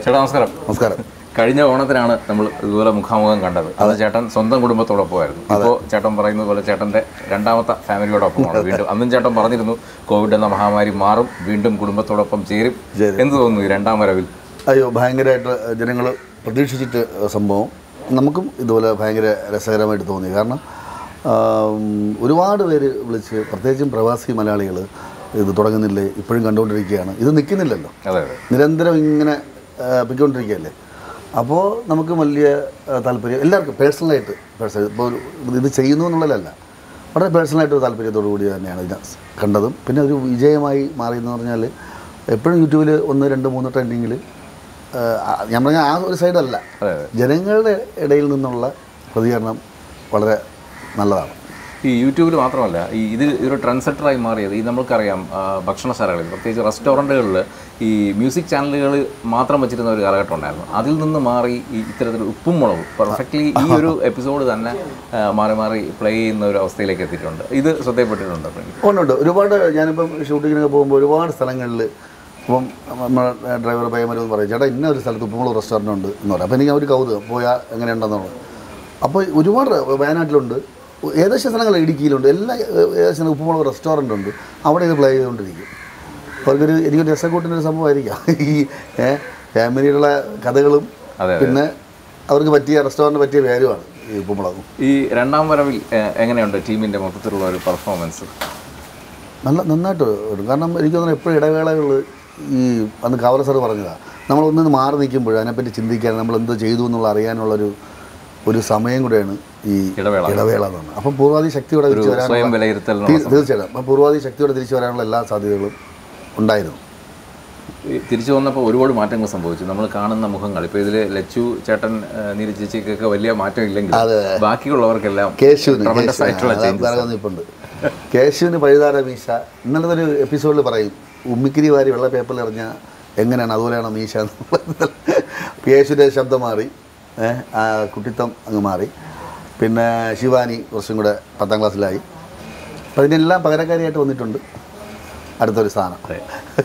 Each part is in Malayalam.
ചേട്ടാ നമസ്കാരം നമസ്കാരം കഴിഞ്ഞ ഓണത്തിനാണ് നമ്മൾ ഇതുപോലെ മുഖാമുഖം കണ്ടത് അത് ചേട്ടൻ സ്വന്തം കുടുംബത്തോടൊപ്പമായിരുന്നു ഇപ്പോൾ ചേട്ടൻ പറയുന്നത് പോലെ ചേട്ടൻ്റെ രണ്ടാമത്തെ ഫാമിലിയോടൊപ്പമാണ് വീണ്ടും അന്നും ചേട്ടൻ പറഞ്ഞിരുന്നു കോവിഡ് എന്ന മഹാമാരി മാറും വീണ്ടും കുടുംബത്തോടൊപ്പം ചേരും ചേരും. എന്ത് തോന്നുന്നു ഈ രണ്ടാം വരവിൽ അയ്യോ ഭയങ്കരമായിട്ട് ജനങ്ങൾ പ്രതീക്ഷിച്ചിട്ട് സംഭവം നമുക്കും ഇതുപോലെ ഭയങ്കര രസകരമായിട്ട് തോന്നി കാരണം ആം, ഒരുപാട് പേര് വിളിച്ച് പ്രത്യേകിച്ചും പ്രവാസി മലയാളികൾ ഇത് തുടങ്ങുന്നില്ലേ ഇപ്പോഴും കണ്ടുകൊണ്ടിരിക്കുകയാണ് ഇത് നിൽക്കുന്നില്ലല്ലോ അതെ അതെ നിരന്തരം ഇങ്ങനെ ആ, പൊയ്ക്കൊണ്ടിരിക്കുകയല്ലേ അപ്പോൾ നമുക്ക് വലിയ ആ, താല്പര്യം എല്ലാവർക്കും പേഴ്സണലായിട്ട് പേഴ്സണൽ ഇപ്പോൾ ഒരു ഇത് ചെയ്യുന്നു എന്നുള്ളതല്ല വളരെ പേഴ്സണലായിട്ട് ഒരു താല്പര്യത്തോടു കൂടി തന്നെയാണ് ഇതിനെ കണ്ടതും പിന്നെ ഒരു വിജയമായി മാറിയെന്ന് പറഞ്ഞാൽ എപ്പോഴും യൂട്യൂബിൽ ഒന്ന് രണ്ട് മൂന്ന് ട്രെൻഡിങ്ങിൽ ഞാൻ പറഞ്ഞ ആ ഒരു സൈഡല്ല അതെ അതെ ജനങ്ങളുടെ ഇടയിൽ നിന്നുള്ള പ്രതികരണം വളരെ നല്ലതാണ് ഈ യൂട്യൂബിൽ മാത്രമല്ല ഈ ഇത് ഒരു ട്രെൻഡ് സെറ്ററായി മാറിയത് ഈ നമ്മൾക്കറിയാം ആ, ഭക്ഷണശാലകളിൽ പ്രത്യേകിച്ച് റെസ്റ്റോറൻറ്റുകളിൽ ഈ മ്യൂസിക് ചാനലുകൾ മാത്രം വെച്ചിരുന്ന ഒരു കാലഘട്ടം ഉണ്ടായിരുന്നു അതിൽ നിന്ന് മാറി ഈ ഇത്തരത്തിൽ ഉപ്പും മുളകും പെർഫെക്റ്റ്ലി ഈ ഒരു എപ്പിസോഡ് തന്നെ ആ, മാറി മാറി പ്ലേ ചെയ്യുന്ന ഒരു അവസ്ഥയിലേക്ക് എത്തിയിട്ടുണ്ട് ഇത് ശ്രദ്ധയപ്പെട്ടിട്ടുണ്ട് ഫ്രണ്ട് ഉണ്ട് ഒരുപാട് ഞാനിപ്പം ഷൂട്ടിങ്ങിനൊക്കെ പോകുമ്പോൾ ഒരുപാട് സ്ഥലങ്ങളിൽ ഇപ്പം നമ്മുടെ ഡ്രൈവർ പയ്യന്മാരെന്ന് പറയും ചേട്ടാ ഇന്ന ഒരു സ്ഥലത്ത് ഉപ്പുമുളക് റെസ്റ്റോറൻ്റ് ഉണ്ട് എന്ന് പറയും അപ്പോൾ എനിക്ക് ആ ഒരു കൗതുകം പോയാൽ എങ്ങനെയുണ്ടെന്നുള്ളത് അപ്പോൾ ഒരുപാട് വയനാട്ടിലുണ്ട് ഏകദേശം സ്ഥലങ്ങൾ ഇടുക്കിയിലുണ്ട് എല്ലാ ഏകദേശം ഉപ്പുമുളക് റെസ്റ്റോറൻ്റ് ഉണ്ട് അവിടെ ഇത് പ്ലേ ചെയ്തുകൊണ്ടിരിക്കും അപ്പോൾ അവർക്കൊരു എനിക്കൊരു രസക്കൂട്ടിൻ്റെ ഒരു സംഭവമായിരിക്കാം ഈ ഏ, ഫാമിലിയിലുള്ള കഥകളും അതെ, പിന്നെ അവർക്ക് പറ്റിയ റെസ്റ്റോറൻറ്റ് പറ്റിയ പേരുമാണ് ഈ ഉപ്പുമുളകും ഈ രണ്ടാം വരവിൽ ആ, എങ്ങനെയുണ്ട് ടീമിൻ്റെ മൊത്തത്തിലുള്ള ഒരു പെർഫോമൻസ് നല്ല നന്നായിട്ട് വരും കാരണം എനിക്ക് തോന്നുന്നു എപ്പോഴും ഇടവേളകൾ ഈ അന്ന് കാവല സാറ് പറഞ്ഞതാണ് നമ്മളൊന്ന് മാറി നിൽക്കുമ്പോൾ അതിനെപ്പറ്റി ചിന്തിക്കാൻ നമ്മൾ എന്ത് ചെയ്തു എന്നുള്ള അറിയാനുള്ളൊരു ഒരു സമയം കൂടെയാണ് ഈ ഇടവേള. ഇടവേള എന്ന് പറഞ്ഞത് അപ്പം പൂർവാധി ശക്തിയോടെ തിരിച്ചു സ്വയം വരാനുള്ള വിലയിരുത്തൽ തീ- തീർച്ചയായിട്ടും അപ്പം പൂർവാധി ശക്തിയോടെ തിരിച്ചു വരാനുള്ള എല്ലാ സാധ്യതകളും ഉണ്ടായിരുന്നു ഈ തിരിച്ചു വന്നപ്പോൾ ഒരുപാട് മാറ്റങ്ങൾ സംഭവിച്ചു നമ്മൾ കാണുന്ന മുഖങ്ങൾ ഇപ്പോൾ ഇതിൽ ലച്ചു ചേട്ടൻ ആ, നീര ചേച്ചിക്കൊക്കെ വലിയ മാറ്റം ഇല്ലെങ്കിൽ ബാക്കിയുള്ളവർക്കെല്ലാം കേശുവിന് tremendous ആയിട്ടുള്ള changes. നിൽപ്പുണ്ട് കേശുവിന് പഴുതാര മീശ ഇന്നലത്തെ ഒരു എപ്പിസോഡിൽ പറയും ഉമ്മിക്കിരി വാരി വെള്ള പേപ്പറിൽ എറിഞ്ഞ എങ്ങനെയാണ് അതുപോലെയാണോ മീശ എന്നുള്ളത് കേശുവിൻ്റെ ശബ്ദം മാറി ഏ, ആ കുട്ടിത്തം അങ്ങ് മാറി പിന്നെ ശിവാനി കുറച്ചും കൂടെ പത്താം ക്ലാസ്സിലായി അപ്പം അതിനെല്ലാം പകരക്കാരിയായിട്ട് വന്നിട്ടുണ്ട് അടുത്തൊരു സ്ഥാനം അതെ.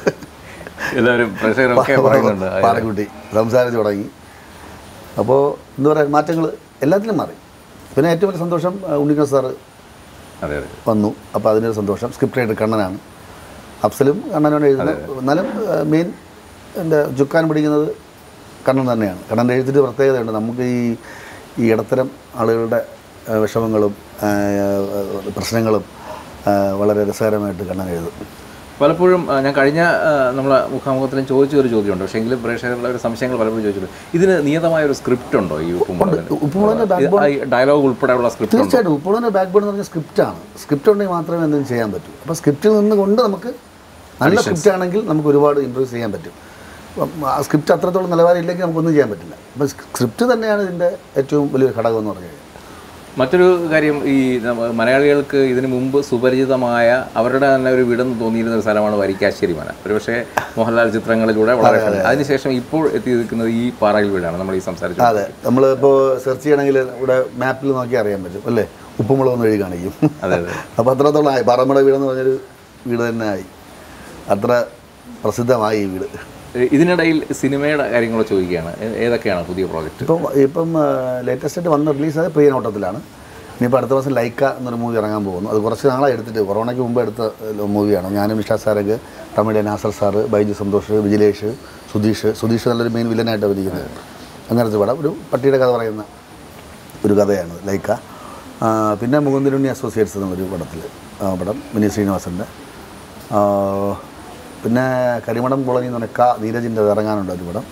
എല്ലാവരും പ്രേക്ഷകരൊക്കെ പറയുന്നുണ്ട് അത് പാറക്കുട്ടി സംസാരിച്ച് തുടങ്ങി അപ്പോൾ എന്താ പറയുക മാറ്റങ്ങൾ എല്ലാത്തിലും മാറി പിന്നെ ഏറ്റവും വലിയ സന്തോഷം ആ, ഉണ്ണിക്കൽ സാറ് അതെ അതെ വന്നു അപ്പോൾ അതിനൊരു സന്തോഷം സ്ക്രിപ്റ്റ് റൈറ്റർ കണ്ണനാണ് അഫ്സലും കണ്ണനാണ് എഴുതുന്നത് എന്നാലും മെയിൻ എൻ്റെ ചുക്കാൻ പിടിക്കുന്നത് കണ്ണൻ തന്നെയാണ് കണ്ണൻ്റെ എഴുത്തിൻ്റെ പ്രത്യേകതയുണ്ട് നമുക്ക് ഈ ഈ ഇടത്തരം ആളുകളുടെ ആ, വിഷമങ്ങളും ആ, പ്രശ്നങ്ങളും ആ, വളരെ രസകരമായിട്ട് കണ്ണൻ എഴുതും പലപ്പോഴും ആ, ഞാൻ കഴിഞ്ഞ ആ, നമ്മളെ മുഖാമുഖത്തിലും ചോദിച്ച ഒരു ചോദ്യമുണ്ട് പക്ഷേ എങ്കിലും പ്രേക്ഷകരുടെ ഒരു സംശയങ്ങൾ പലപ്പോഴും ചോദിച്ചിട്ടുണ്ട് ഇതിന് നിയതമായ ഒരു സ്ക്രിപ്റ്റ് ഉണ്ടോ ഈ ഉപ്പുമുളകിന് ഉപ്പുമുളകിൻ്റെ ബാക്ക് ഡയലോഗ് ഉൾപ്പെടെയുള്ള സ്ക്രിപ്റ്റ് ഉണ്ടോ തീർച്ചയായിട്ടും ഉപ്പുളൻ്റെ ബാക്ക് ബോൺ എന്ന് പറഞ്ഞാൽ സ്ക്രിപ്റ്റാണ് സ്ക്രിപ്റ്റ് ഉണ്ടെങ്കിൽ മാത്രമേ എന്തെങ്കിലും ചെയ്യാൻ പറ്റൂ അപ്പോൾ സ്ക്രിപ്റ്റിൽ നിന്നുകൊണ്ട് നമുക്ക് നല്ല സ്ക്രിപ്റ്റ് ആണെങ്കിൽ നമുക്ക് ഒരുപാട് ഇമ്പ്രൂവ് ചെയ്യാൻ പറ്റും അപ്പം ആ സ്ക്രിപ്റ്റ് അത്രത്തോളം നിലവാരം ഇല്ലെങ്കിൽ നമുക്കൊന്നും ചെയ്യാൻ പറ്റില്ല അപ്പം സ്ക്രിപ്റ്റ് തന്നെയാണ് ഇതിൻ്റെ ഏറ്റവും വലിയൊരു ഘടകം എന്ന് പറഞ്ഞു കഴിഞ്ഞാൽ മറ്റൊരു കാര്യം ഈ നമ്മ- മലയാളികൾക്ക് ഇതിനു മുമ്പ് സുപരിചിതമായ അവരുടെ തന്നെ ഒരു വീടെന്ന് തോന്നിയിരുന്ന ഒരു സ്ഥലമാണ് വരിക്കാശ്ശേരി മന ഒരുപക്ഷെ മോഹൻലാൽ ചിത്രങ്ങളിലൂടെ വളരെ famous. അതിനുശേഷം ഇപ്പോൾ എത്തി നിൽക്കുന്നത് ഈ പാറയിൽ വീടാണ് നമ്മൾ ഈ സംസാരിച്ചത് അതെ നമ്മളിപ്പോൾ സെർച്ച് ചെയ്യണമെങ്കിൽ ഇവിടെ മാപ്പിൽ നോക്കി അറിയാൻ പറ്റും അല്ലേ ഉപ്പുമുളകൊന്ന് എഴുതി കാണിക്കും അതെ അതെ അപ്പോൾ അത്രത്തോളം ആയി പാറമ്മയുടെ വീടെന്ന് പറഞ്ഞൊരു വീട് തന്നെ ആയി അത്ര പ്രസിദ്ധമായി ഈ വീട് ഇതിനിടയിൽ സിനിമയുടെ കാര്യങ്ങൾ ചോദിക്കുകയാണ് ഏ- ഏതൊക്കെയാണ് പുതിയ പ്രോജക്റ്റ് ഇപ്പം ഇപ്പം ലേറ്റസ്റ്റ് ആയിട്ട് വന്ന റിലീസ് ആയത് പ്രിയനോട്ടത്തിലാണ് ഇനിയിപ്പോൾ അടുത്ത മാസം ലൈക്ക എന്നൊരു മൂവി ഇറങ്ങാൻ പോകുന്നു അത് കുറച്ച് നാളെ എടുത്തിട്ട് കൊറോണയ്ക്ക് മുമ്പ് എടുത്ത മൂവിയാണ് ഞാനും നിഷ സാരംഗ് തമിഴ് നാസർ സാറ് ബൈജു സന്തോഷ് വിജിലേഷ് സുധീഷ് സുധീഷ് നല്ലൊരു മെയിൻ വില്ലനായിട്ട് അഭിനയിക്കുന്നത് അങ്ങനത്തെ പടം ഒരു പട്ടിയുടെ കഥ പറയുന്ന ഒരു കഥയാണ് ലൈക്ക ആ, പിന്നെ മുകുന്ദരുണ്ണി അസോസിയേറ്റ്സ് എന്നൊരു പടത്തിൽ ആ, പടം വിനീത് ശ്രീനിവാസൻ്റെ ആ, പിന്നെ കരിമടം കോളനി എന്ന് പറഞ്ഞ ക നീരജിൻ്റെ ഇറങ്ങാനുണ്ട് ഒരു പടം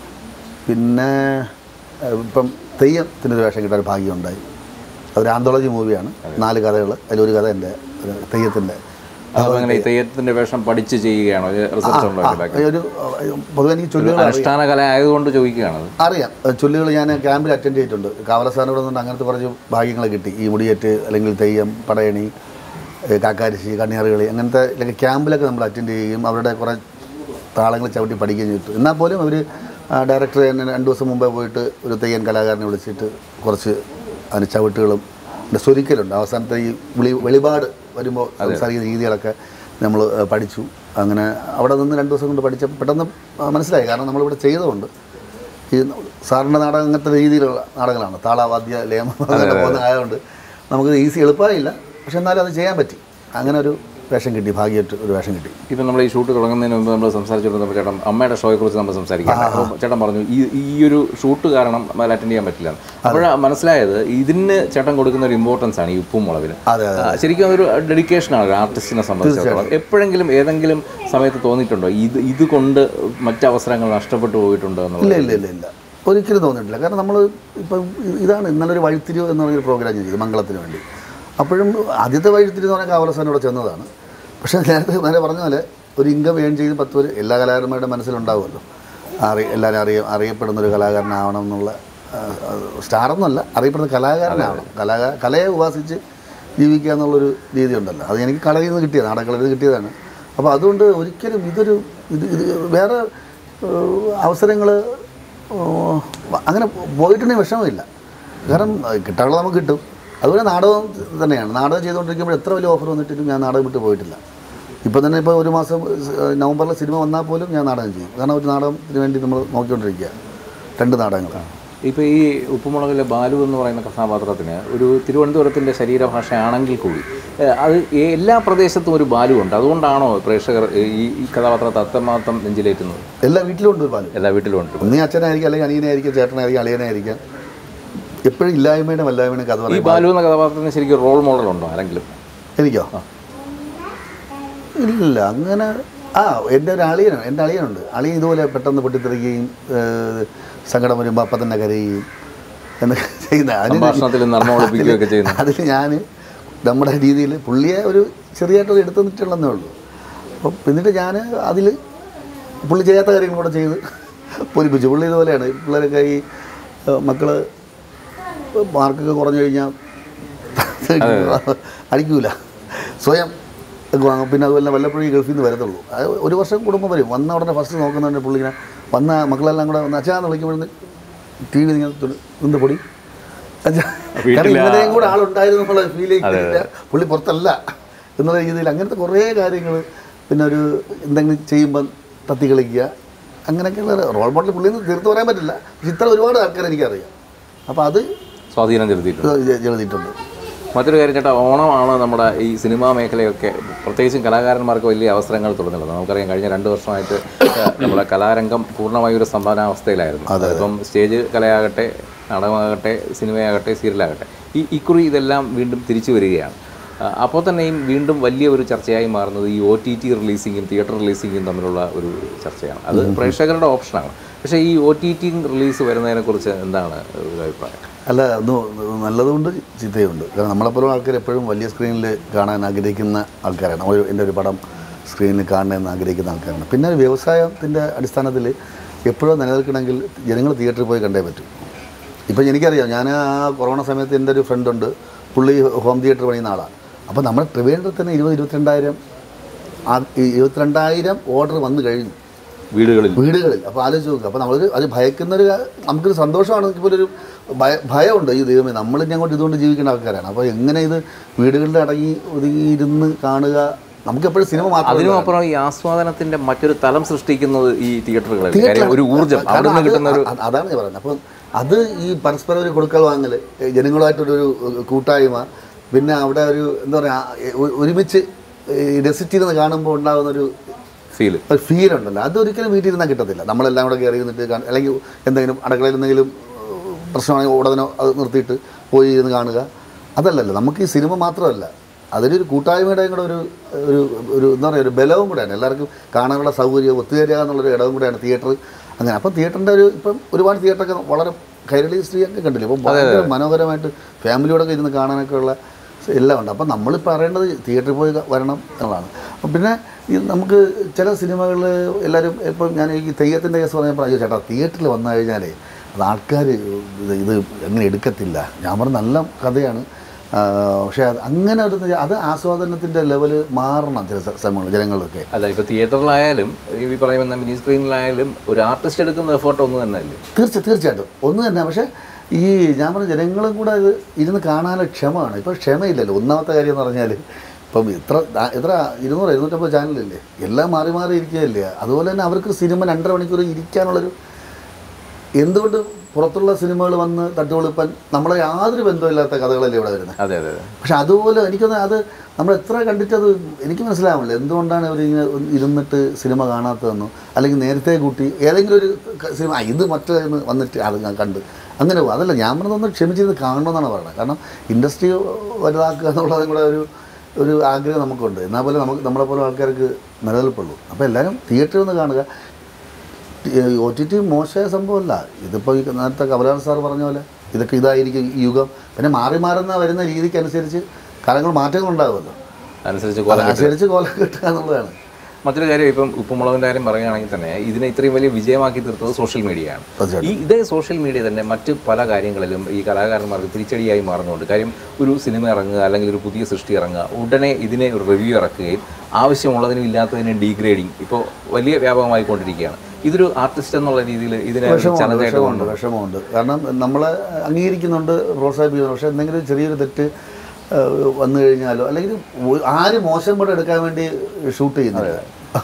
പിന്നെ ഏഹ്, ഇപ്പം തെയ്യത്തിൻ്റെ ഒരു വേഷം കിട്ടാൻ ഒരു ഭാഗ്യമുണ്ടായി അതൊരു ആന്തോളജി മൂവിയാണ് നാല് കഥകൾ അതിലൊരു കഥ എൻ്റെ ഒരു തെയ്യത്തിൻ്റെ അപ്പോൾ അങ്ങനെ ഈ തെയ്യത്തിന്റെ വേഷം പഠിച്ച് ചെയ്യുകയാണോ റിസർച്ച് ഉണ്ടോ ഇതിലൊക്കെ? ഒരു പൊതുവെ എനിക്ക് ചൊല്ലുകൾ അനുഷ്ഠാന കല ആയതുകൊണ്ട് ചോദിക്കുകയാണ് അത് അറിയാം ചൊല്ലുകൾ ഞാൻ ക്യാമ്പിൽ അറ്റൻഡ് ചെയ്തിട്ടുണ്ട് കാവലസ്ഥാനോട് നിന്ന് അങ്ങനത്തെ കുറച്ച് ഭാഗ്യങ്ങൾ കിട്ടി ഈ മുടിയേറ്റ് അല്ലെങ്കിൽ തെയ്യം പടയണി ഏഹ് കാക്കാരിശി കണ്ണിയാറുകളി അങ്ങനത്തെ ഇതൊക്കെ ക്യാമ്പിലൊക്കെ നമ്മൾ അറ്റൻഡ് ചെയ്യുകയും അവരുടെ കുറേ താളങ്ങൾ ചവിട്ടി പഠിക്കുകയും ചെയ്തു എന്നാൽ പോലും അവർ ഡയറക്ടർ എന്നെ രണ്ട് ദിവസം മുമ്പേ പോയിട്ട് ഒരു തെയ്യൻ കലാകാരനെ വിളിച്ചിട്ട് കുറച്ച് അതിന് ചവിട്ടുകളും പിന്നെ സ്വരിക്കലുണ്ട് അവസാനത്തെ ഈ വിളി വെളിപാട് വരുമ്പോൾ സംസാരിക്കുന്ന രീതികളൊക്കെ നമ്മൾ പഠിച്ചു അങ്ങനെ അവിടെ നിന്ന് രണ്ട് ദിവസം കൊണ്ട് പഠിച്ച പെട്ടെന്ന് ആ, മനസ്സിലായി കാരണം നമ്മളിവിടെ ചെയ്തതുകൊണ്ട് ഈ സാറിൻ്റെ നാടകം അങ്ങനത്തെ രീതിയിലുള്ള നാടകങ്ങളാണ് താളവാദ്യ ലേമ അങ്ങനെ പോകുന്ന ആയതുകൊണ്ട് നമുക്ക് ഈസി എളുപ്പമായില്ല പക്ഷെ എന്നാലും അത് ചെയ്യാൻ പറ്റി അങ്ങനെ ഒരു വേഷം കിട്ടി ഭാഗ്യമായിട്ട് ഒരു വേഷം കിട്ടി ഇപ്പം നമ്മൾ ഈ ഷൂട്ട് തുടങ്ങുന്നതിന് മുമ്പ് നമ്മൾ സംസാരിച്ചുകൊണ്ടിരുന്നപ്പോൾ ചേട്ടൻ അമ്മയുടെ ഷോയെ കുറിച്ച് നമ്മൾ സംസാരിക്കാം അപ്പോൾ ചേട്ടൻ പറഞ്ഞു ഈ ഈ ഒരു ഷൂട്ട് കാരണം അറ്റൻഡ് ചെയ്യാൻ പറ്റില്ല അപ്പോഴാണ് മനസ്സിലായത് ഇതിന് ചേട്ടൻ കൊടുക്കുന്ന ഒരു ഇമ്പോർട്ടൻസ് ആണ് ഈ ഉപ്പും മുളകിന് അതെ അതെ ആ, ശരിക്കും അതൊരു ഡെഡിക്കേഷനാണ് ഒരു ആർട്ടിസ്റ്റിനെ സംബന്ധിച്ചിടത്തോളം എപ്പോഴെങ്കിലും ഏതെങ്കിലും സമയത്ത് തോന്നിയിട്ടുണ്ടോ ഇത് ഇത് കൊണ്ട് മറ്റ് അവസരങ്ങൾ നഷ്ടപ്പെട്ടു പോയിട്ടുണ്ടോ ഇല്ല എന്നുള്ളത് ഇല്ല ഇല്ല ഇല്ല ഒരിക്കലും തോന്നിയിട്ടില്ല കാരണം നമ്മൾ ഇപ്പം ഇ- ഇതാണ് ഇന്നലെ ഒരു വഴിത്തിരിവ് എന്ന് പറഞ്ഞൊരു പ്രോഗ്രാം ചെയ്തത് മംഗളത്തിന് വേണ്ടി അപ്പോഴും ആദ്യത്തെ വഴിത്തിരിവ് എന്ന് പറഞ്ഞാൽ കാവലസാൻ ഇവിടെ ചെന്നതാണ് പക്ഷേ നേരത്തെ നേരെ പറഞ്ഞ പോലെ ഒരു ഇൻകം ഏൺ ചെയ്ത് പത്ത് പേര് എല്ലാ കലാകാരന്മാരുടെ മനസ്സിലുണ്ടാവുമല്ലോ അറി എല്ലാവരും അറിയ അറിയപ്പെടുന്ന ഒരു കലാകാരനാവണം എന്നുള്ള സ്റ്റാർ എന്നല്ല അറിയപ്പെടുന്ന കലാകാരനാവണം കലാകാര കലയെ ഉപാസിച്ച് ജീവിക്കുക എന്നുള്ളൊരു രീതി ഉണ്ടല്ലോ അത് എനിക്ക് കളയിൽ നിന്ന് കിട്ടിയത് നാടകളയിൽ നിന്ന് കിട്ടിയതാണ് അപ്പോൾ അതുകൊണ്ട് ഒരിക്കലും ഇതൊരു ഇത് ഇത് വേറെ അവസരങ്ങൾ അങ്ങനെ പോയിട്ടുണ്ടെങ്കിൽ വിഷമമില്ല കാരണം അഹ് കിട്ടാനുള്ളത് നമുക്ക് കിട്ടും അതുപോലെ നാടകം തന്നെയാണ് നാടകം ചെയ്തുകൊണ്ടിരിക്കുമ്പോൾ എത്ര വലിയ ഓഫർ വന്നിട്ടും ഞാൻ നാടകം വിട്ട് പോയിട്ടില്ല ഇപ്പോൾ തന്നെ ഇപ്പോൾ ഒരു മാസം ഏഹ്, നവംബറിൽ സിനിമ വന്നാൽ പോലും ഞാൻ നാടകം ചെയ്യും കാരണം ഒരു നാടകത്തിന് വേണ്ടി നമ്മൾ നോക്കിക്കൊണ്ടിരിക്കുക രണ്ട് നാടകങ്ങളാണ് ഇപ്പോൾ ഈ ഉപ്പുമുളകിലെ ബാലു എന്ന് പറയുന്ന കഥാപാത്രത്തിന് ഒരു തിരുവനന്തപുരത്തിൻ്റെ ശരീരഭാഷയാണെങ്കിൽ കൂടി ഏഹ്, അത് ഏ- എല്ലാ പ്രദേശത്തും ഒരു ബാലു ഉണ്ട് അതുകൊണ്ടാണോ പ്രേക്ഷകർ ഈ ഈ കഥാപാത്രത്തെ അത്രമാത്രം നെഞ്ചിലേറ്റുന്നത് എല്ലാ വീട്ടിലും ഉണ്ട് ഒരു പാല് എല്ലാ വീട്ടിലും ഉണ്ട് ഒന്നീ അച്ഛനായിരിക്കും അല്ലെങ്കിൽ അനിയനായിരിക്കും ചേട്ടനായിരിക്കും അളിയനായിരിക്കും എപ്പോഴും ഇല്ലായ്മയുടെ വല്ലായ്മയുടെ കഥ ഈ പറയും ബാലു എന്ന കഥാപാത്രത്തിന് ശരിക്കും റോൾ മോഡൽ ഉണ്ടോ ആരെങ്കിലും എനിക്കോ ഇല്ല അങ്ങനെ ആ എൻ്റെ ഒരു അളിയനാണ് എൻ്റെ അളിയനുണ്ട് അളിയൻ ഇതുപോലെ പെട്ടെന്ന് പൊട്ടിത്തെറിക്കുകയും ഏഹ്, സങ്കടം വരുമ്പോൾ അപ്പം തന്നെ കരയുകയും എന്നൊക്കെ ചെയ്യുന്ന അതിന് സംഭാഷണത്തിൽ നർമ്മം ഒളിപ്പിക്കുകയൊക്കെ ചെയ്യുന്നു അതിൽ ഞാൻ നമ്മുടെ രീതിയിൽ പുള്ളിയെ ഒരു ചെറിയായിട്ടൊരു എടുത്തു നിന്നിട്ടുള്ളതേ ഉള്ളൂ അപ്പം എന്നിട്ട് ഞാൻ അതിൽ പുള്ളി ചെയ്യാത്ത കാര്യങ്ങൾ കൂടെ ചെയ്ത് പൊലിപ്പിച്ചു പുള്ളി ഇതുപോലെയാണ് പിള്ളേരൊക്കെ ഈ മക്കൾ മാർക്കൊക്കെ കുറഞ്ഞു കഴിഞ്ഞാൽ അടിക്കൂല സ്വയം ഒക്കെ വാങ്ങും പിന്നെ അതുപോലെ വല്ലപ്പോഴും ഈ ഗൾഫിൽ നിന്ന് വരത്തുള്ളൂ അത് ഒരു വർഷം കുടുംബം വരും വന്ന ഉടനെ ഫസ്റ്റ് നോക്കുന്നുണ്ട് പുള്ളി ഇങ്ങനെ വന്ന മക്കളെല്ലാം കൂടെ ഒന്ന് അച്ഛാന്ന് വിളിക്കുമ്പോഴേ ടി വി ഇങ്ങനെ തു- നിന്ന് പൊടി അച്ഛാ കാരണം ഇന്നലെയും കൂടെ ആളുണ്ടായിരുന്നു എന്നുള്ള ഫീൽ ചെയ്തില്ല പുള്ളി പുറത്തല്ല എന്നുള്ള രീതിയിൽ അങ്ങനത്തെ കുറേ കാര്യങ്ങൾ പിന്നെ ഒരു എന്തെങ്കിലും ചെയ്യുമ്പം തത്തി കളിക്കുക അങ്ങനെയൊക്കെയുള്ള റോൾ മോഡൽ പുള്ളിന്ന് തീർത്ത് പറയാൻ പറ്റില്ല പക്ഷെ ഇത്ര ഒരുപാട് ആൾക്കാർ എനിക്കറിയാം അപ്പോൾ അത് സ്വാധീനം ചെലുത്തിയിട്ടുണ്ട് എഴുതിയിട്ടുണ്ട് മറ്റൊരു കാര്യം ചേട്ടാ ഓണമാണ് നമ്മുടെ ഈ സിനിമാ മേഖലയൊക്കെ പ്രത്യേകിച്ചും കലാകാരന്മാർക്ക് വലിയ അവസരങ്ങൾ തുടങ്ങുന്നത് നമുക്കറിയാം കഴിഞ്ഞ രണ്ട് വർഷമായിട്ട് ഏഹ്, നമ്മുടെ കലാരംഗം പൂർണ്ണമായ ഒരു സമ്പാദനാവസ്ഥയിലായിരുന്നു അതിപ്പം സ്റ്റേജ് കലയാകട്ടെ നാടകമാകട്ടെ സിനിമയാകട്ടെ സീരിയലാകട്ടെ ഈ ഇക്കുറി ഇതെല്ലാം വീണ്ടും തിരിച്ചു വരികയാണ് ആ, അപ്പോൾ തന്നെയും വീണ്ടും വലിയ ഒരു ചർച്ചയായി മാറുന്നത് ഈ ഒ ടി ടി റിലീസിങ്ങും തിയേറ്റർ റിലീസിങ്ങും തമ്മിലുള്ള ഒരു ചർച്ചയാണ് അത് പ്രേക്ഷകരുടെ ഓപ്ഷനാണ് പക്ഷേ ഈ ഒ ടി ടി റിലീസ് വരുന്നതിനെക്കുറിച്ച് എന്താണ് ഒരു അഭിപ്രായം അല്ല ഒന്ന് നല്ലതുകൊണ്ട് ചീത്തയുണ്ട് കാരണം നമ്മളെപ്പോലും ആൾക്കാർ എപ്പോഴും വലിയ സ്ക്രീനിൽ കാണാൻ ആഗ്രഹിക്കുന്ന ആൾക്കാരാണ് ഒരു എൻ്റെ ഒരു പടം സ്ക്രീനിൽ കാണണമെന്ന് ആഗ്രഹിക്കുന്ന ആൾക്കാരാണ് പിന്നെ ഒരു വ്യവസായത്തിൻ്റെ അടിസ്ഥാനത്തിൽ എപ്പോഴും നിലനിൽക്കണമെങ്കിൽ ജനങ്ങൾ തിയേറ്ററിൽ പോയി കണ്ടേ പറ്റും ഇപ്പം എനിക്കറിയാം ഞാൻ ആ കൊറോണ സമയത്ത് എൻ്റെ ഒരു ഫ്രണ്ടുണ്ട് പുള്ളി ഹോം തിയേറ്റർ പണിയുന്ന ആളാണ് അപ്പോൾ നമ്മൾ ട്രിവേൻഡ്രത്ത് തന്നെ ഇരുപത് ഇരുപത്തിരണ്ടായിരം ആ ഈ ഇരുപത്തിരണ്ടായിരം ഓർഡർ വന്നു കഴിഞ്ഞു വീടുകളിൽ വീടുകളിൽ അപ്പോൾ ആലോചിച്ച് നോക്കുക അപ്പോൾ നമ്മൾ അത് ഭയക്കുന്നൊരു കാ- നമുക്കൊരു സന്തോഷമാണ് ഇപ്പോൾ ഒരു ഭയ ഭയമുണ്ട് ഈ ദൈവമേ നമ്മൾ ഇനി അങ്ങോട്ട് ഇതുകൊണ്ട് ജീവിക്കുന്ന ആൾക്കാരാണ് അപ്പോൾ എങ്ങനെ ഇത് വീടുകളിൽ അടങ്ങി ഒതുങ്ങിയിരുന്ന് കാണുക നമുക്ക് എപ്പോഴും സിനിമ മാത്രം അതിനും അപ്പുറം ഈ ആസ്വാദനത്തിന്റെ മറ്റൊരു തലം സൃഷ്ടിക്കുന്നത് ഈ തിയേറ്ററുകളിൽ കാര്യം ഒരു ഊർജ്ജം അവിടെ കാരണം നിന്ന് അത് കിട്ടുന്ന ഒരു അ- അതാണ് ഞാൻ പറയുന്നത് അപ്പം അത് ഈ പരസ്പരം ഒരു കൊടുക്കൽ വാങ്ങൽ ജനങ്ങളുമായിട്ടൊരു ഒരു കൂട്ടായ്മ പിന്നെ അവിടെ ഒരു എന്താ പറയുക ഒരുമിച്ച് ഈ രസിച്ചിരുന്ന് കാണുമ്പോൾ ഉണ്ടാകുന്ന ഒരു ഫീല് ഒരു ഫീൽ ഉണ്ടല്ലോ അതൊരിക്കലും വീട്ടിൽ ഇരുന്നാൽ കിട്ടത്തില്ല നമ്മളെല്ലാം കൂടെ കയറി ഇരുന്നിട്ട് കാണ- അല്ലെങ്കിൽ എന്തെങ്കിലും അടുക്കളയിൽ എന്തെങ്കിലും ഏഹ്, പ്രശ്നമാണെങ്കിൽ ഉടനെ അത് നിർത്തിയിട്ട് പോയി ഇരുന്ന് കാണുക അതല്ലല്ലോ നമുക്ക് ഈ സിനിമ മാത്രമല്ല അതിലൊരു കൂട്ടായ്മയുടെയും കൂടെ ഒരു ഒരു ഒരു എന്താ പറയുക ഒരു ബലവും കൂടെയാണ് എല്ലാവർക്കും കാണാനുള്ള സൗകര്യവും ഒത്തുചേരുക എന്നുള്ളൊരു ഇടവും കൂടെയാണ് തിയേറ്റർ അങ്ങനെ അപ്പം തിയേറ്ററിൻ്റെ ഒരു ഇപ്പം ഒരുപാട് തിയേറ്ററൊക്കെ വളരെ കൈരളി സ്ത്രീ ഒക്കെ കണ്ടില്ലേ ഇപ്പം ഭയങ്കര മനോഹരമായിട്ട് ഫാമിലിയോടൊക്കെ ഇരുന്ന് കാണാനൊക്കെ ഉള്ള എല്ലാം ഉണ്ട് അപ്പം നമ്മൾ പറയേണ്ടത് തിയേറ്ററിൽ പോയി ക- വരണം എന്നുള്ളതാണ് അപ്പം പിന്നെ ഈ നമുക്ക് ചില സിനിമകളിൽ എല്ലാവരും ഇപ്പം ഞാൻ ഈ തെയ്യത്തിൻ്റെ കേസ് പറഞ്ഞപ്പോൾ അയ്യോ ചേട്ടാ തിയേറ്ററിൽ വന്നു കഴിഞ്ഞാലേ അത് ആൾക്കാർ ഇത് ഇത് എങ്ങനെ എടുക്കത്തില്ല ഞാൻ പറഞ്ഞ നല്ല കഥയാണ് ആ, പക്ഷേ അത് അങ്ങനെ ഒരു അത് ആസ്വാദനത്തിൻ്റെ ലെവല് മാറണം ചില സ- സമയങ്ങളിൽ ജനങ്ങളിലൊക്കെ അല്ല ഇപ്പൊ തിയേറ്ററിലായാലും ഈ പറയുന്ന മിനി സ്ക്രീനിലായാലും ഒരു ആർട്ടിസ്റ്റ് എടുക്കുന്ന എഫേർട്ട് ഒന്നും തന്നെ അല്ലേ തീർച്ച തീർച്ചയായിട്ടും ഒന്ന് തന്നെ പക്ഷേ ഈ ഞാൻ പറഞ്ഞ ജനങ്ങളും കൂടെ ഇത് ഇരുന്ന് കാണാനുള്ള ക്ഷമമാണ് ഇപ്പോൾ ക്ഷമയില്ലല്ലോ ഒന്നാമത്തെ കാര്യം എന്ന് പറഞ്ഞാൽ ഇപ്പം ഇത്ര ദാ- എത്ര ഇരുന്നൂറ് ഇരുന്നൂറ്റമ്പത് ചാനലില്ലേ എല്ലാം മാറി മാറി ഇരിക്കുകയല്ലേ അതുപോലെ തന്നെ അവർക്ക് സിനിമ രണ്ടര മണിക്കൂർ ഇരിക്കാനുള്ളൊരു എന്തുകൊണ്ട് പുറത്തുള്ള സിനിമകൾ വന്ന് തട്ടുപൊളിപ്പൻ നമ്മളെ യാതൊരു ബന്ധമില്ലാത്ത കഥകളല്ലേ ഇവിടെ വരുന്നത് അതെ അതെ അതെ പക്ഷെ അതുപോലെ എനിക്കൊന്ന് അത് നമ്മൾ എത്ര കണ്ടിട്ടത് എനിക്ക് മനസ്സിലാവില്ല എന്തുകൊണ്ടാണ് ഇവരിങ്ങനെ ഒന്ന് ഇരുന്നിട്ട് സിനിമ കാണാത്തതെന്നോ അല്ലെങ്കിൽ നേരത്തെ കൂട്ടി ഏതെങ്കിലും ഒരു ക- സിനിമ ആ, ഇത് മറ്റേന്ന് വന്നിട്ട് അത് ഞാൻ കണ്ട് അങ്ങനെ പോകും അതല്ല ഞാൻ പറഞ്ഞതൊന്ന് ക്ഷമിച്ചിരുന്ന് കാണണമെന്നാണ് പറയുന്നത് കാരണം ഇൻഡസ്ട്രി വലുതാക്കുക എന്നുള്ളതും കൂടെ ഒരു ഒരു ആഗ്രഹം നമുക്കുണ്ട് എന്നാൽ പോലെ നമുക്ക് നമ്മളെ പോലെ ആൾക്കാർക്ക് നിലനിൽപ്പുള്ളൂ അപ്പോൾ എല്ലാവരും തിയേറ്ററിൽ നിന്ന് കാണുക ഒ ടി ടി മോശമായ സംഭവമല്ല ഇതിപ്പോൾ ഈ നേരത്തെ കമലാൻ സാർ പറഞ്ഞ പോലെ ഇതൊക്കെ ഇതായിരിക്കും ഈ യുഗം പിന്നെ മാറി മാറുന്ന വരുന്ന രീതിക്ക് അനുസരിച്ച് കാലങ്ങൾ മാറ്റങ്ങൾ ഉണ്ടാകുമല്ലോ അനുസരിച്ച് കോലം കെട്ടുക. അനുസരിച്ച് കോലം കിട്ടുക എന്നുള്ളതാണ് മറ്റൊരു കാര്യം ഇപ്പം ഉപ്പുമുളകിൻ്റെ കാര്യം പറയുകയാണെങ്കിൽ തന്നെ ഇതിനെ ഇത്രയും വലിയ വിജയമാക്കി തീർത്തത് സോഷ്യൽ മീഡിയയാണ് തീർച്ചയായിട്ടും ഈ ഇതേ സോഷ്യൽ മീഡിയ തന്നെ മറ്റ് പല കാര്യങ്ങളിലും ഈ കലാകാരന്മാർക്ക് തിരിച്ചടിയായി മാറുന്നുണ്ട് കാര്യം ഒരു സിനിമ ഇറങ്ങുക അല്ലെങ്കിൽ ഒരു പുതിയ സൃഷ്ടി ഇറങ്ങുക ഉടനെ ഇതിനെ ഒരു റിവ്യൂ ഇറക്കുകയും ആവശ്യമുള്ളതിനും ഇല്ലാത്തതിനും ഡീഗ്രേഡിങ് ഇപ്പോൾ വലിയ വ്യാപകമായിക്കൊണ്ടിരിക്കുകയാണ് ഇതൊരു ആർട്ടിസ്റ്റ് എന്നുള്ള രീതിയിൽ ഇതിനെ വിഷമമുണ്ട് ചലഞ്ചായിട്ട് വിഷമമുണ്ട് വിഷമമുണ്ട് കാരണം നമ്മളെ അംഗീകരിക്കുന്നുണ്ട് പ്രോത്സാഹിപ്പിക്കുന്നുണ്ട് പക്ഷേ എന്തെങ്കിലും ചെറിയൊരു തെറ്റ് ആ, വന്നു കഴിഞ്ഞാലോ അല്ലെങ്കിൽ ഒ- ആര് മോശം പടം എടുക്കാൻ വേണ്ടി ഷൂട്ട് ചെയ്യുന്നില്ല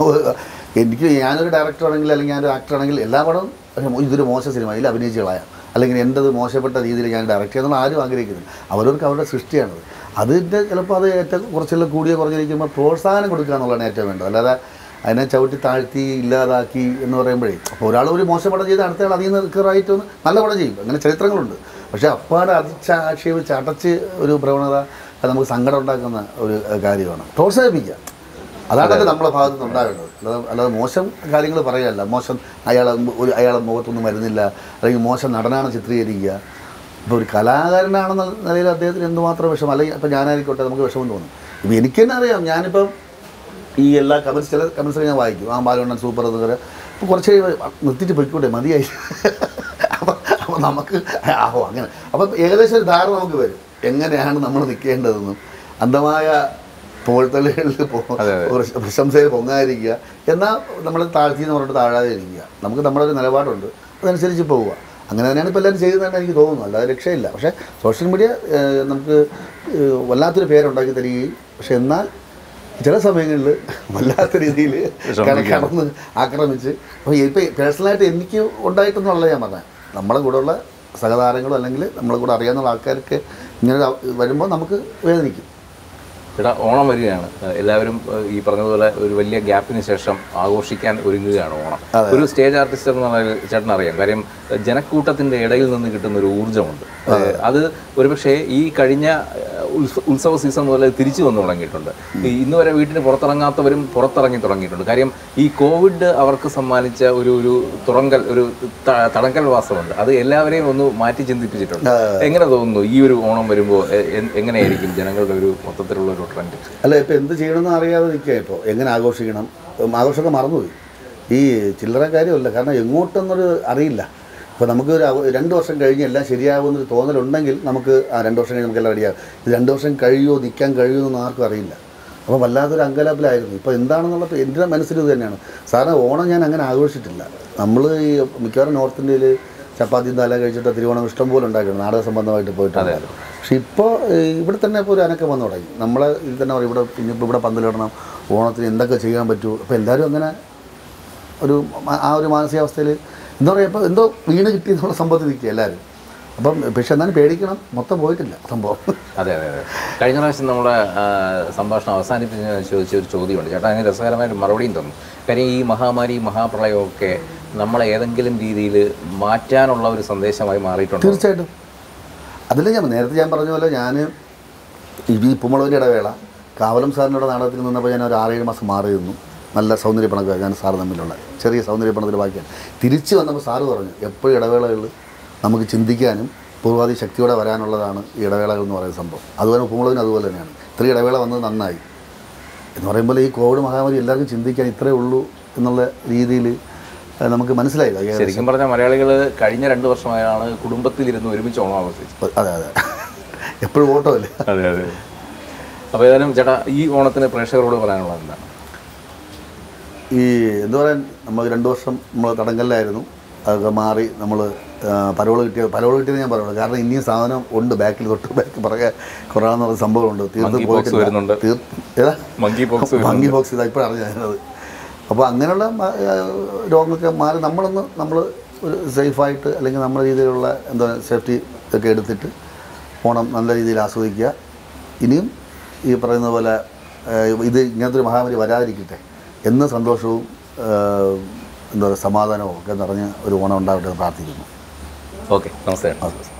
എനിക്ക് ഞാനൊരു ഡയറക്ടർ ആണെങ്കിൽ അല്ലെങ്കിൽ ഞാനൊരു ആക്ടർ ആണെങ്കിൽ എല്ലാ പടവും ഒരു മോ- ഇതൊരു മോശം സിനിമ ഇതിൽ അഭിനയിച്ച് കളയാം അല്ലെങ്കിൽ എൻ്റെത് മോശപ്പെട്ട രീതിയിൽ ഞാൻ ഡയറക്റ്റ് ചെയ്യുന്നുള്ള ആരും ആഗ്രഹിക്കുന്നില്ല അവരവർക്ക് അവരുടെ സൃഷ്ടിയാണത് അതിൻ്റെ ചിലപ്പോൾ അത് ഏറ്റവും കുറച്ചെല്ലാം കൂടിയ കുറഞ്ഞിരിക്കുമ്പോൾ പ്രോത്സാഹനം കൊടുക്കുക എന്നുള്ളതാണ് ഏറ്റവും വേണ്ടത് അല്ലാതെ അതിനെ ചവിട്ടി താഴ്ത്തി ഇല്ലാതാക്കി എന്ന് പറയുമ്പോഴേ അപ്പോൾ ഒരാൾ ഒരു മോശം പടം ചെയ്ത് അടുത്തയാൾ അതിൽ നിന്ന് റിക്കറായിട്ട് ഒന്ന് നല്ല പടം ചെയ്യും അങ്ങനെ ചരിത്രങ്ങളുണ്ട് പക്ഷേ അപ്പാടെ അതിച്ചാക്ഷേപിച്ച് അടച്ച് ഒരു പ്രവണത അത് നമുക്ക് സങ്കടം ഉണ്ടാക്കുന്ന ഒരു ഏഹ്, കാര്യമാണ് പ്രോത്സാഹിപ്പിക്കുക അതാണ് നമ്മളെ ഭാഗത്ത് നിന്ന് ഉണ്ടാകേണ്ടത് അല്ലാതെ അല്ലാതെ മോശം കാര്യങ്ങൾ പറയുകയല്ല മോശം അയാളെ ഒരു അയാളെ മുഖത്തൊന്നും വരുന്നില്ല അല്ലെങ്കിൽ മോശം നടനാണ് ചിത്രീകരിക്കുക ഇപ്പോൾ ഒരു കലാകാരനാണെന്ന നിലയിൽ അദ്ദേഹത്തിന് എന്തുമാത്രം വിഷമം അല്ലെങ്കിൽ ഇപ്പം ഞാനായിരിക്കട്ടെ നമുക്ക് വിഷമം തോന്നും ഇപ്പം എനിക്ക് തന്നെ അറിയാം ഞാനിപ്പം ഈ എല്ലാ കമൻസ് ചില കമൻസ് ഞാൻ വായിക്കും ആ ബാലവണ്ണൻ സൂപ്പർ എന്ന് പറയാം അപ്പോൾ കുറച്ച് കഴിയുമ്പോൾ നിർത്തിയിട്ട് പോയിക്കോട്ടെ മതിയായി അപ്പം അപ്പോൾ നമുക്ക് ആഹോ അങ്ങനെ അപ്പം ഏകദേശം ഒരു ധാരണ നമുക്ക് വരും എങ്ങനെയാണ് നമ്മൾ നിൽക്കേണ്ടതെന്നും അന്ധമായ പോഴ്ത്തലുകളിൽ പോ പ്രശ- പ്രശംസയിൽ പൊങ്ങാതിരിക്കുക എന്നാൽ നമ്മൾ താഴ്ത്തി എന്ന് പറഞ്ഞിട്ട് താഴാതെ ഇരിക്കുക നമുക്ക് നമ്മുടെ ഒരു നിലപാടുണ്ട് അതനുസരിച്ച് പോവുക അങ്ങനെ തന്നെയാണ് ഇപ്പോൾ എല്ലാവരും ചെയ്യുന്നതെന്ന് എനിക്ക് തോന്നുന്നു അല്ലാതെ രക്ഷയില്ല പക്ഷേ സോഷ്യൽ മീഡിയ ഏഹ്, നമുക്ക് ഏഹ്, വല്ലാത്തൊരു പേരുണ്ടാക്കി തരികയും പക്ഷെ എന്നാൽ ചില സമയങ്ങളിൽ വല്ലാത്ത രീതിയിൽ കടന്ന് ആക്രമിച്ച് അപ്പോൾ ഇപ്പോൾ പേഴ്സണലായിട്ട് എനിക്ക് ഉണ്ടായിട്ടൊന്നുമല്ല ഞാൻ പറഞ്ഞത് നമ്മളെ കൂടെയുള്ള സഹതാരങ്ങളോ അല്ലെങ്കിൽ നമ്മളെ കൂടെ അറിയാവുന്ന ആൾക്കാർക്ക് ഇങ്ങനെ ഒരു അവ- വരുമ്പോൾ നമുക്ക് വേദനിക്കും ചേട്ടാ ഓണം വരികയാണ് ഏഹ് എല്ലാവരും ഏഹ് ഈ പറഞ്ഞതുപോലെ ഒരു വലിയ ഗ്യാപ്പിന് ശേഷം ആഘോഷിക്കാൻ ഒരുങ്ങുകയാണ് ഓണം ഒരു സ്റ്റേജ് ആർട്ടിസ്റ്റ് എന്നുള്ള ചേട്ടൻ അറിയാം കാര്യം ഏഹ് ജനക്കൂട്ടത്തിന്റെ ഇടയിൽ നിന്ന് കിട്ടുന്ന ഒരു ഊർജ്ജമുണ്ട് ഏഹ് അത് ഒരുപക്ഷെ ഈ കഴിഞ്ഞ ഏഹ് ഉത്സ- ഉത്സവ സീസൺ മുതൽ തിരിച്ചു വന്നു തുടങ്ങിയിട്ടുണ്ട് ഈ ഇന്ന് വരെ വീട്ടിന് പുറത്തിറങ്ങാത്തവരും പുറത്തിറങ്ങി തുടങ്ങിയിട്ടുണ്ട് കാര്യം ഈ കോവിഡ് അവർക്ക് സമ്മാനിച്ച ഒരു ഒരു തുറങ്കൽ ഒരു ത- തടങ്കൽ വാസമുണ്ട് അത് എല്ലാവരെയും ഒന്ന് മാറ്റി ചിന്തിപ്പിച്ചിട്ടുണ്ട് എങ്ങനെ തോന്നുന്നു ഈ ഒരു ഓണം വരുമ്പോൾ എങ്ങനെയായിരിക്കും ജനങ്ങളുടെ ഒരു മൊത്തത്തിലുള്ള ഒരു ട്രെൻഡ് അല്ല ഇപ്പോൾ എന്ത് ചെയ്യണമെന്ന് അറിയാതെ നിൽക്കുക ഇപ്പോൾ എങ്ങനെ ആഘോഷിക്കണം ഉം, ആഘോഷമൊക്കെ മറന്നുപോയി ഈ ചില്ലറ കാര്യമല്ല കാരണം എങ്ങോട്ടെന്നൊരു അറിയില്ല ഇപ്പോൾ നമുക്ക് ഒരു അവ- രണ്ട് വർഷം കഴിഞ്ഞ് എല്ലാം ശരിയാകുമെന്നൊരു തോന്നലുണ്ടെങ്കിൽ നമുക്ക് ആ രണ്ട് വർഷം കഴിഞ്ഞ് നമുക്കെല്ലാം റെഡിയാകും ഇത് രണ്ട് വർഷം കഴിയുമോ നിൽക്കാൻ കഴിയുമോ എന്നൊന്നും ആർക്കും അറിയില്ല അപ്പോൾ വല്ലാത്തൊരു അങ്കലാപ്പിലായിരുന്നു ഇപ്പോൾ എന്താണെന്നുള്ളത് എൻ്റെ മനസ്സിൽ ഇത് തന്നെയാണ് സാറിന് ഓണം ഞാൻ അങ്ങനെ ആഘോഷിച്ചിട്ടില്ല നമ്മൾ ഈ മിക്കവാറും നോർത്ത് ഇന്ത്യയിൽ ചപ്പാത്തിയും തല കഴിച്ചിട്ട് തിരുവോണം ഇഷ്ടം പോലെ ഉണ്ടാക്കിയിട്ടുണ്ട് നാടക സംബന്ധമായിട്ട് പോയിട്ടുണ്ട് പക്ഷെ ഇപ്പോൾ ഇവിടെ തന്നെ ഇപ്പോൾ ഒരു അനക്കം വന്നു തുടങ്ങി നമ്മളെ ഇതിൽ തന്നെ പറയും ഇവിടെ ഇനിയിപ്പോൾ ഇവിടെ പന്തലിടണം ഓണത്തിന് എന്തൊക്കെ ചെയ്യാൻ പറ്റൂ അപ്പോൾ എല്ലാവരും അങ്ങനെ ഒരു മ- ആ ഒരു മാനസികാവസ്ഥയിൽ എന്താ പറയുക ഇപ്പോൾ എന്തോ വീണ് കിട്ടി എന്നുള്ള സംഭവത്തിൽ നിൽക്കുക എല്ലാവരും അപ്പം പക്ഷെ എന്നാലും പേടിക്കണം മൊത്തം പോയിട്ടില്ല സംഭവം അതെ അതെ അതെ കഴിഞ്ഞ പ്രാവശ്യം നമ്മുടെ ആ, സംഭാഷണം അവസാനിപ്പിച്ച് ഞാൻ ചോദിച്ച ഒരു ചോദ്യമുണ്ട് ചേട്ടാ അതിന് രസകരമായിട്ട് മറുപടിയും തന്നു കാര്യം ഈ മഹാമാരി മഹാപ്രളയമൊക്കെ നമ്മളെ ഏതെങ്കിലും രീതിയിൽ മാറ്റാനുള്ള ഒരു സന്ദേശമായി മാറിയിട്ടുണ്ട് തീർച്ചയായിട്ടും അതിൽ ഞാൻ നേരത്തെ ഞാൻ പറഞ്ഞ പോലെ ഞാൻ ഈ ഉപ്പുമുളകിൻ്റെ ഇടവേള കാവലം സാറിൻ്റെ നാടകത്തിൽ നിന്നപ്പോൾ ഞാൻ ഒരു ആറേഴ് മാസം മാറി നിന്നു നല്ല സൗന്ദര്യപ്പണമൊക്കെ ഞാൻ സാറ് തമ്മിലുള്ള ചെറിയ സൗന്ദര്യപ്പണത്തിൽ ബാക്കിയാണ് തിരിച്ച് വന്നപ്പോൾ സാറ് പറഞ്ഞു എപ്പോഴും ഇടവേളകളിൽ നമുക്ക് ചിന്തിക്കാനും പൂർവാധി ശക്തിയോടെ വരാനുള്ളതാണ് ഈ ഇടവേളകൾ എന്ന് പറയുന്ന സംഭവം അതുപോലെ ഉപ്പുമുളകിന് അതുപോലെ തന്നെയാണ് ഇത്ര ഇടവേള വന്നത് നന്നായി എന്ന് പറയുമ്പോൾ ഈ കോവിഡ് മഹാമാരി എല്ലാവർക്കും ചിന്തിക്കാൻ ഇത്രയേ ഉള്ളൂ എന്നുള്ള രീതിയിൽ ഏഹ്, നമുക്ക് മനസ്സിലായില്ല ഏകദേശം. ശരിക്കും പറഞ്ഞാൽ മലയാളികൾ കഴിഞ്ഞ രണ്ട് വർഷമായാണ് കുടുംബത്തിലിരുന്ന് ഒരുമിച്ച് ഓണം ആഘോഷിച്ചത് അതെ അതെ എപ്പോഴും ഓട്ടമല്ലേ അതെ അതെ അപ്പോൾ ഏതായാലും ചേട്ടാ ഈ ഓണത്തിന് പ്രേക്ഷകരോട് പറയാനുള്ളത് എന്താണ് ഈ എന്താ പറയാൻ നമ്മൾ രണ്ട് വർഷം നമ്മൾ തടങ്കലിലായിരുന്നു അതൊക്കെ മാറി നമ്മൾ പരോള് കിട്ടിയ പരോള് കിട്ടിയത് ഞാൻ പറയുള്ളൂ കാരണം ഇനിയും സാധനം ഉണ്ട് ബാക്കിൽ തൊട്ട് ബാക്ക് പുറകെ കുറയാന്ന് പറഞ്ഞ സംഭവമുണ്ട് തീർത്ത് Monkey pox വരുന്നുണ്ട്. തീർ ഏതാ മങ്കി പോക്സ് ഭംഗി ബോക്സ് ഇതാ ഇപ്പോഴാണ് ഞാനത് അപ്പോൾ അങ്ങനെയുള്ള മ- ആ, രോഗങ്ങളൊക്കെ മാറി നമ്മളൊന്ന് നമ്മൾ ഒരു സേഫായിട്ട് അല്ലെങ്കിൽ നമ്മുടെ രീതിയിലുള്ള എന്താ സേഫ്റ്റി ഒക്കെ എടുത്തിട്ട് ഓണം നല്ല രീതിയിൽ ആസ്വദിക്കുക ഇനിയും ഈ പറയുന്ന പോലെ ഏഹ്, ഇത് ഇങ്ങനത്തെ ഒരു മഹാമാരി വരാതിരിക്കട്ടെ എന്നും സന്തോഷവും ഏഹ്, എന്താ പറയുക സമാധാനവും ഒക്കെ നിറഞ്ഞ ഒരു ഓണം ഉണ്ടാവട്ടെ എന്ന് പ്രാർത്ഥിക്കുന്നു ഓക്കെ നമസ്തേ